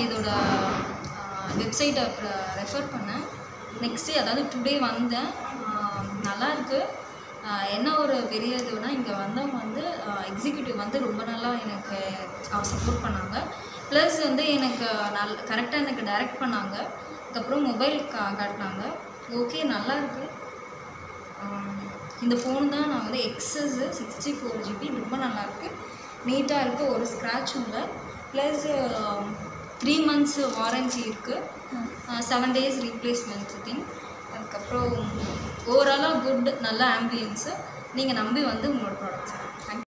இதோட வெப்சைட்டை ரெஃபர் பண்ணேன் நெக்ஸ்ட் டே அதாவது டுடே வந்தேன் ஆஹ் நல்லா இருக்கு ஆஹ் என்ன ஒரு பெரிய இதுனா இங்கே வந்தவங்க வந்து எக்ஸிக்யூட்டிவ் வந்து ரொம்ப நல்லா எனக்கு சப்போர்ட் பண்ணாங்க ப்ளஸ் வந்து எனக்கு நல் கரெக்டாக எனக்கு டைரக்ட் பண்ணாங்க அதுக்கப்புறம் மொபைல் கா காட்டினாங்க ஓகே நல்லா இருக்கு ஆஹ் இந்த ஃபோன் தான் நான் வந்து எக்ஸஸ் சிக்ஸ்டி ஃபோர் ஜிபி ரொம்ப நல்லாயிருக்கு நீட்டாக இருக்குது ஒரு ஸ்க்ராட்சும் இல்லை ப்ளஸ் த்ரீ மந்த்ஸ் வாரண்டி இருக்குது செவன் டேஸ் ரீப்ளேஸ்மெண்ட் திங் அதுக்கப்புறம் ஓவராலாக குட் நல்ல ஆம்பியன்ஸு நீங்கள் நம்பி வந்து உங்களோட ப்ராடக்ட்ஸ் தேங்க்